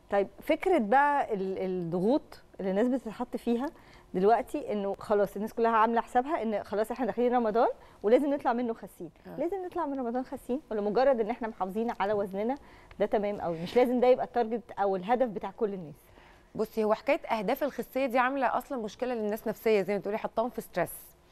طيب فكره بقى ال- الضغوط اللي الناس بتتحط فيها دلوقتي انه خلاص الناس كلها عامله حسابها ان خلاص احنا داخلين رمضان ولازم نطلع منه خاسين آه. لازم نطلع من رمضان خاسين ولا مجرد ان احنا محافظين على وزننا ده تمام قوي مش لازم ده يبقى التارجت او الهدف بتاع كل الناس بصي هو حكايه اهداف الخسيه دي عامله اصلا مشكله للناس نفسيه زي ما تقولي حطاهم في ستريس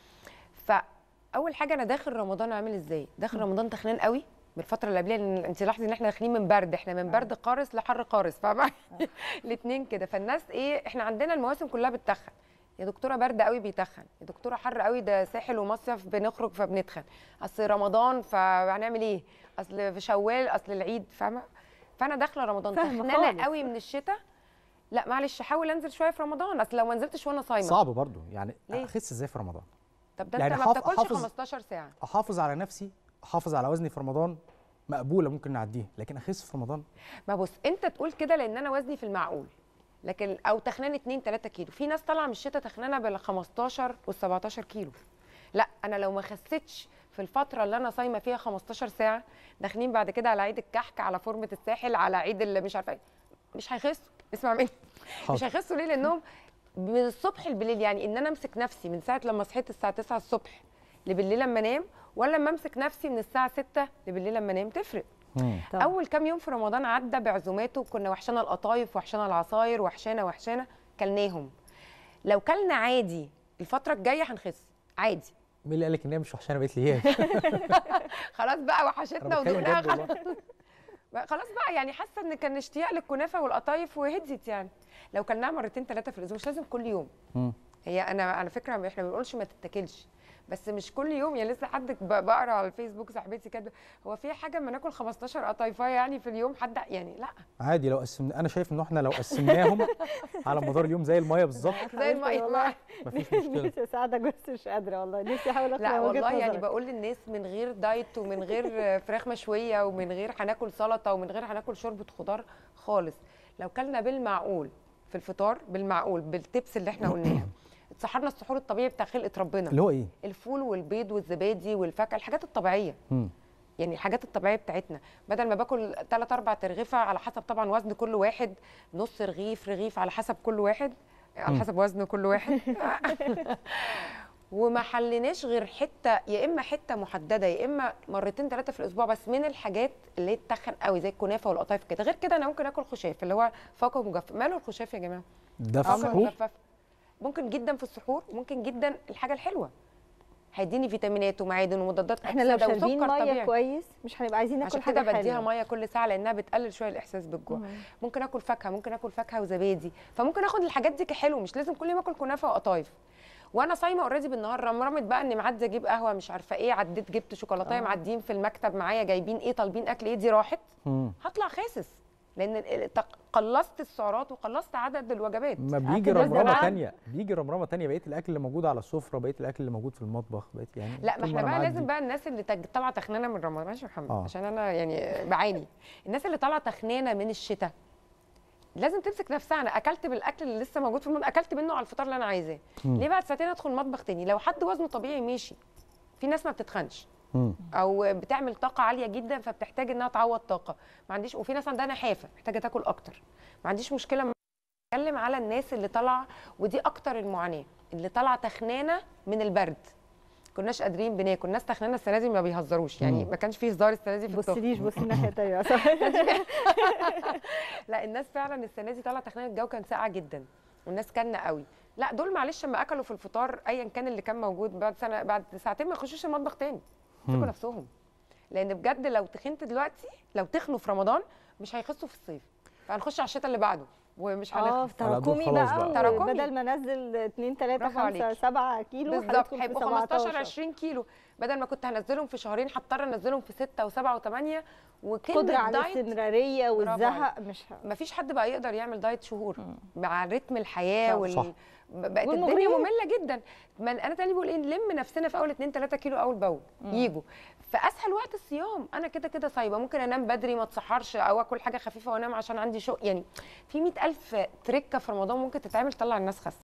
فاول حاجه انا داخل رمضان عامل ازاي داخل رمضان تخنان قوي بالفتره اللي قبلها لان انت لاحظي ان احنا داخلين من برد احنا من برد قارس لحر قارس فاهمه الاثنين كده فالناس ايه احنا عندنا المواسم كلها بتتخن يا دكتوره برد قوي بيتخن يا دكتوره حر قوي ده ساحل ومصيف بنخرج فبنتخن اصل رمضان فهنعمل ايه اصل في شوال اصل العيد فاهمه فانا داخله رمضان فاهمة تخنانه خالص. قوي من الشتاء لا معلش حاول انزل شويه في رمضان اصل لو ما نزلتش وانا صايمه صعب برضو يعني ليه؟ اخس ازاي في رمضان طب ده يعني انت ما حاف- بتاكلش حافظ- 15 ساعه احافظ على نفسي احافظ على وزني في رمضان مقبوله ممكن نعديها لكن اخس في رمضان ما بص انت تقول كده لان انا وزني في المعقول لكن او تخنان 2 3 كيلو في ناس طالعه من الشتاء تخنانه بال 15 وال 17 كيلو لا انا لو ما خسيتش في الفتره اللي انا صايمه فيها 15 ساعه داخلين بعد كده على عيد الكحك على فورمه الساحل على عيد اللي مش عارفه ايه مش هيخسوا اسمع مني مش حاضر. هيخسوا ليه لانهم من الصبح بالليل يعني ان انا امسك نفسي من ساعه لما صحيت الساعه 9 الصبح لبالليل لما انام ولا لما امسك نفسي من الساعه 6 لبالليل لما انام تفرق مم. طبعاً. اول كام يوم في رمضان عدى بعزوماته كنا وحشانا القطايف وحشانا العصاير وحشانا وحشانا كلناهم لو كلنا عادي الفتره الجايه هنخس عادي مين اللي قال لك ان هي مش وحشانه بقيت لي هي خلاص بقى وحشتنا انا بتكلم ودقناها جد خلاص والله بقى- خلاص بقى يعني حاسه ان كان اشتياق للكنافه والقطايف وهديت يعني لو كلناها مرتين ثلاثه في الاسبوع مش لازم كل يوم مم. هي انا على فكره احنا ما بنقولش ما تتاكلش بس مش كل يوم يعني لسه حد ب- بقرا على الفيسبوك صاحبتي كاتبه هو في حاجه اما ناكل 15 قطايفايه يعني في اليوم حد يعني لا عادي لو قسمنا انا شايف ان احنا لو قسمناهم على مدار اليوم زي الميه بالظبط زي الميه والله مفيش مشكله نفسي اساعدك بس مش قادره والله نفسي احاول اقنع لا وجهة والله يعني نظرك. بقول للناس من غير دايت ومن غير فراخ مشويه ومن غير هناكل سلطه ومن غير هناكل شوربه خضار خالص لو كلنا بالمعقول في الفطار بالمعقول بالتبس اللي احنا قلناها اتسحرنا السحور الطبيعي بتاع خلقه ربنا اللي هو ايه الفول والبيض والزبادي والفاكهه الحاجات الطبيعيه مم. يعني الحاجات الطبيعيه بتاعتنا بدل ما باكل 3 4 ترغيفه على حسب طبعا وزن كل واحد نص رغيف رغيف على حسب كل واحد على حسب وزن كل واحد وما حليناش غير حته يا اما حته محدده يا اما مرتين ثلاثه في الاسبوع بس من الحاجات اللي هي تتخن قوي زي الكنافه والقطايف كده غير كده انا ممكن اكل خشاف اللي هو فاكهه مجفف ماله الخشاف يا جماعه ده في فاكهه السحور مجففه ممكن جدا في السحور وممكن جدا الحاجه الحلوه هيديني فيتامينات ومعادن ومضادات احنا لو أكسدة شاربين وسكر ميه طبيعي. كويس مش هنبقى عايزين ناكل عشان حاجه كده بديها حلوة. ميه كل ساعه لانها بتقلل شويه الاحساس بالجوع ممكن اكل فاكهه ممكن اكل فاكهه وزبادي فممكن اخد الحاجات دي كحلو مش لازم كل يوم اكل كنافه وقطايف وانا صايمه اوريدي بالنهار رمرمت بقى اني معدي اجيب قهوه مش عارفه ايه عديت جبت شوكولاته آه. معديين في المكتب معايا جايبين ايه طالبين اكل ايه دي راحت مم. هطلع خاسس لان ال- تق- قلصت السعرات وقلصت عدد الوجبات ما بيجي هتبقى رمرمه زمان. تانية بيجي رمرمه تانية بقيه الاكل اللي موجود على السفره بقيه الاكل اللي موجود في المطبخ بقيه يعني لا ما طول احنا أنا بقى معدي. لازم بقى الناس اللي تج- طالعه تخنانه من رمضان ماشي يا محمد آه. عشان انا يعني بعاني الناس اللي طالعه تخنانه من الشتاء لازم تمسك نفسها انا اكلت بالاكل اللي لسه موجود في المطبخ اكلت منه على الفطار اللي انا عايزاه مم. ليه بعد ساعتين ادخل المطبخ تاني لو حد وزنه طبيعي ماشي في ناس ما بتتخنش مم. او بتعمل طاقه عاليه جدا فبتحتاج انها تعوض طاقه ما عنديش وفي ناس عندها نحافه محتاجه تاكل اكتر ما عنديش مشكله بتكلم على الناس اللي طالعه ودي اكتر المعاناه اللي طالعه تخنانه من البرد كناش قادرين بناكل ناس تخنانه السنه دي ما بيهزروش يعني مم. ما كانش فيه هزار السنه دي في الطبخ بصليش بصي الناحيه الثانيه لا الناس فعلا السنه دي طالعه تخنانه الجو كان ساقع جدا والناس كانه قوي لا دول معلش لما اكلوا في الفطار ايا كان اللي كان موجود بعد سنه بعد ساعتين ما يخشوش المطبخ تاني يمسكوا مم. نفسهم لان بجد لو تخنت دلوقتي لو تخنوا في رمضان مش هيخسوا في الصيف فهنخش على الشتاء اللي بعده ومش اه هنخس على دول تراكمي خلاص بقى, بقى. تراكمي. بدل ما انزل 2 3 برافو 5 عليكي. 7 كيلو بالظبط هندخل في هيبقوا 15 17. 20 كيلو بدل ما كنت هنزلهم في شهرين هضطر انزلهم في 6 و7 و8 قدره وكلمه على دايت الاستمراريه برافو والزهق مش ه- ما فيش حد بقى يقدر يعمل دايت شهور مع رتم الحياه صح، وال... صح. بقت الدنيا والمغريات. ممله جدا ما انا تاني بقول ايه نلم نفسنا في اول 2 3 كيلو اول باول يجوا في اسهل وقت الصيام انا كده كده صايبه ممكن انام بدري ما اتسحرش او اكل حاجه خفيفه وانام عشان عندي شغل يعني في 100000 تركه في رمضان ممكن تتعمل تطلع الناس خس